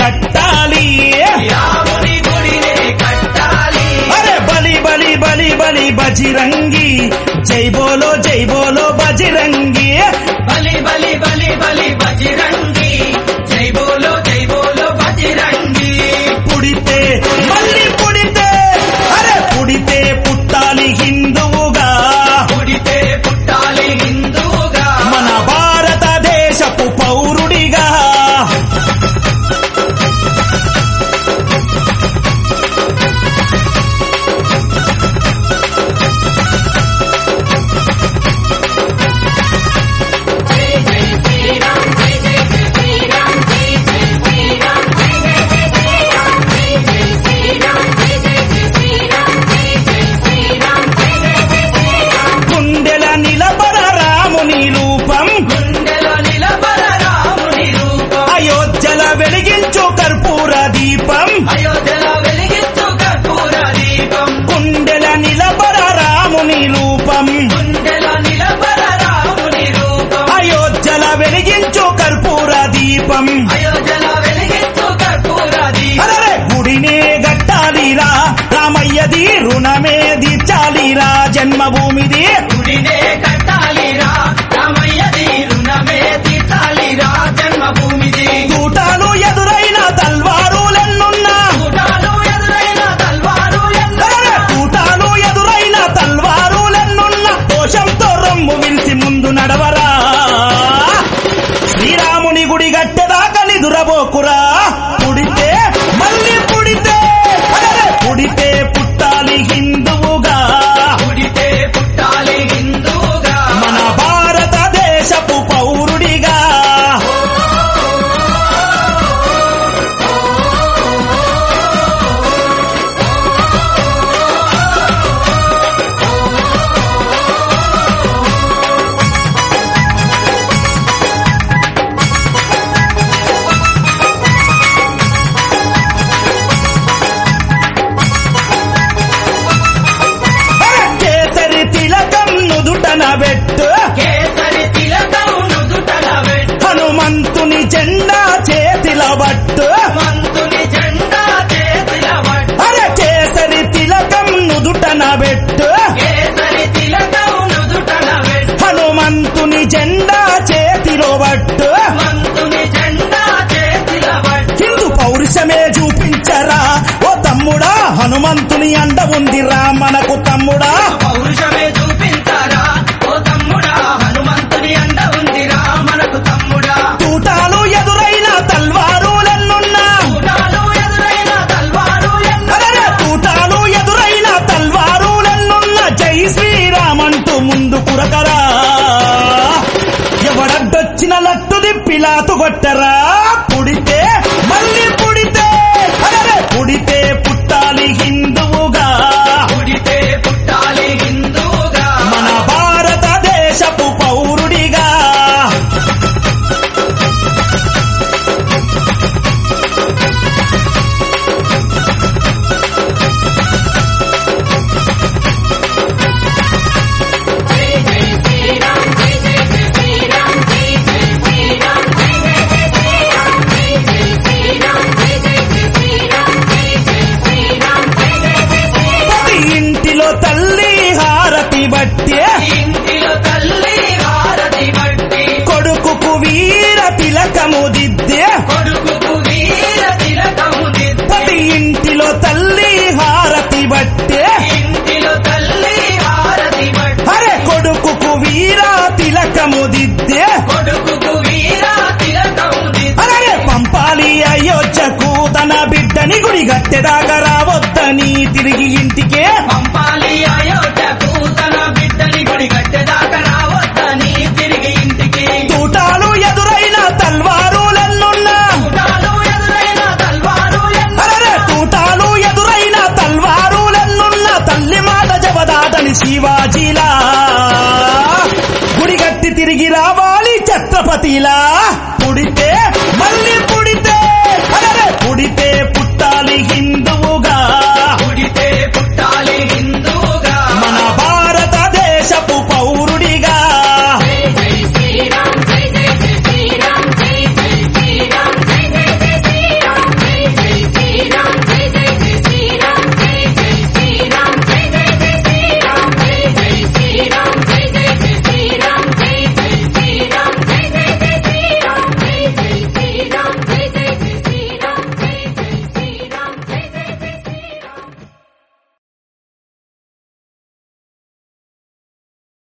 కట్టాలి రాముని గుడినే కట్టాలి అరే బలి బలి బలి బలి బజిరంగి జై బోలో జై బోలో బజిరంగి బలి బలి బలి బలి బజిరంగి జై బోలో జై బోలో బజిరంగి పుడితే మళ్ళీ పుడితే అరే పుడితే పుట్టాలి హిందువుగా పుడితే పుట్టాలి హిందువుగా మన భారతదేశపు పౌరుడిగా గుండెల నిలబడ రాముని రూపం గుండెలో నిలబడ రాముని రూపం అయోధ్యల వెలిగించు కర్పూర దీపం అయోధ్యలో వెలిగించు కర్పూర దీపం గుండెల నిలబడ రాముని రూపం గుండెలో నిలబడ రాముని రూపం అయోధ్యల వెలిగించు కర్పూర దీపం అయోధ్యలో వెలిగించు కర్పూర దీపం అరే గుడినే గట్టాలిరా రామయ్యది రుణమే తీర్చాలిరా జన్మభూమిది గుడినే కట్టాలిరా రామయ్యది రుణమే తీర్చాలిరా జన్మభూమిది తూటాలు ఎదురైన తల్వారులెన్నున్నా కూటాలు ఎదురైన తల్వారు ఎన్నో అరే తూటాలు ఎదురైన తల్వారులెన్నున్నా దోషంతో రొమ్ము విలిసి ముందు నడవరా శ్రీరాముని గుడి గట్టెదాకా నిదురబోకురా పుడితే మళ్ళీ పుడితే అరే పుడితే పుట్టాలి హిందువుగా పుడితే పుట్టాలి హిందూగా మన భారతదేశపు పౌరుడిగా అరే కేసరి తిలకం నుదుటన పెట్టు కేసరి తిలకం నుదుటల పెట్టు హనుమంతుని జెండా చేతిల బట్టు మంతుని జెండా చేతిల పట్టు అరే కేసరి తిలకం నుదుటన పెట్టు కేసరి తిలకం నుదుటల పెట్టు హనుమంతుని జెండా చేతిలో బట్టు మంతుని జెండా చేతిల పట్టు హిందూ పౌరుషమే చూపించరా ఓ తమ్ముడా హనుమంతుని అండ ఉందిరా మనకు తమ్ముడా పౌరుషమే చూపించారా ఓ తమ్ముడా హనుమంతుని అండ ఉందిరా మనకు తమ్ముడా తూటాలు ఎదురైన తల్వారులెన్నున్నా కూటాలు ఎదురైన తల్వారు ఎన్నో అరే తూటాలు ఎదురైన తల్వారులెన్నున్న జై శ్రీరామంటూ ముందు కురకరా ఎవడడ్డొచ్చిన లట్టు దిప్పిలాతు కొట్టరా పుడితే మళ్ళీ పుడితే అరే పుడితే పుట్టాలి హిందువుగా పుడితే పుట్టాలి హిందూగా మన భారతదేశపు పౌరుడిగా ప్రతి ఇంటిలో తల్లి హారతి బట్టే ఇంటిలో తల్లి హారతి బట్టి కొడుకుకు వీర తిలకము దిద్దే కొడుకుకు వీర తిలకము దిద్ది ప్రతి ఇంటిలో తల్లి హారతి బట్టే ఇంటిలో తల్లి హారతి బట్టి అరే కొడుకుకు వీర తిలకము దిద్దే కొడుకుకు వీర తిలకము దిద్ది అరే పంపాలి అయోధ్యకు తన బిడ్డని గుడి గట్టెదాకా రావద్దని తిరిగి ఇంటికే పంపాలి